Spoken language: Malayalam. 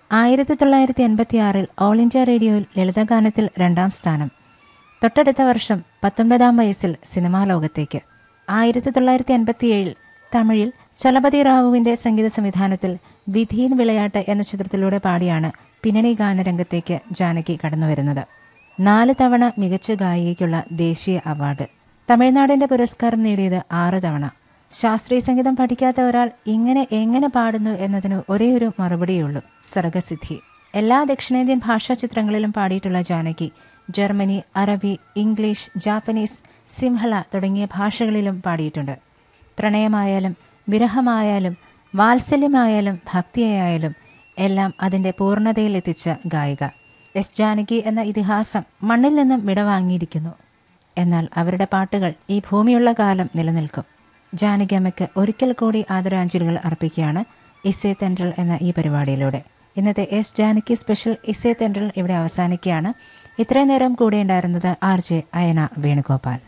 ആയിരത്തി തൊള്ളായിരത്തി എൺപത്തിയാറിൽ ഓൾ ഇന്ത്യ റേഡിയോയിൽ ലളിതഗാനത്തിൽ രണ്ടാം സ്ഥാനം തൊട്ടടുത്ത വർഷം പത്തൊൻപതാം വയസ്സിൽ സിനിമാ ലോകത്തേക്ക് ആയിരത്തി തൊള്ളായിരത്തി അൻപത്തിയേഴിൽ തമിഴിൽ ചലപതി റാവുവിന്റെ സംഗീത സംവിധാനത്തിൽ വിധീൻ വിളയാട്ട് എന്ന ചിത്രത്തിലൂടെ പാടിയാണ് പിന്നണി ഗാനരംഗത്തേക്ക് ജാനകി കടന്നുവരുന്നത് നാല് തവണ മികച്ച ഗായികയ്ക്കുള്ള ദേശീയ അവാർഡ് തമിഴ്നാടിന്റെ പുരസ്കാരം നേടിയത് ആറ് തവണ ശാസ്ത്രീയ സംഗീതം പഠിക്കാത്ത ഒരാൾ ഇങ്ങനെ എങ്ങനെ പാടുന്നു എന്നതിന് ഒരേ ഒരു മറുപടിയുള്ളൂ സർഗസിദ്ധി എല്ലാ ദക്ഷിണേന്ത്യൻ ഭാഷാ ചിത്രങ്ങളിലും പാടിയിട്ടുള്ള ജാനകി ജർമ്മനി അറബി ഇംഗ്ലീഷ് ജാപ്പനീസ് സിംഹള തുടങ്ങിയ ഭാഷകളിലും പാടിയിട്ടുണ്ട് പ്രണയമായാലും വിരഹമായാലും വാത്സല്യമായാലും ഭക്തിയായാലും എല്ലാം അതിൻ്റെ പൂർണ്ണതയിലെത്തിച്ച ഗായിക എസ് ജാനകി എന്ന ഇതിഹാസം മണ്ണിൽ നിന്നും വിടവാങ്ങിയിരിക്കുന്നു എന്നാൽ അവരുടെ പാട്ടുകൾ ഈ ഭൂമിയുള്ള കാലം നിലനിൽക്കും ജാനകി അമ്മയ്ക്ക് ഒരിക്കൽ കൂടി ആദരാഞ്ജലികൾ അർപ്പിക്കുകയാണ് ഇസേ തെൻട്രൽ എന്ന ഈ പരിപാടിയിലൂടെ ഇന്നത്തെ എസ് ജാനകി സ്പെഷ്യൽ ഇസേ തെൻട്രൽ ഇവിടെ അവസാനിക്കുകയാണ് ഇത്രയും നേരം കൂടെ ഉണ്ടായിരുന്നത് ആർ ജെ അയന വേണുഗോപാൽ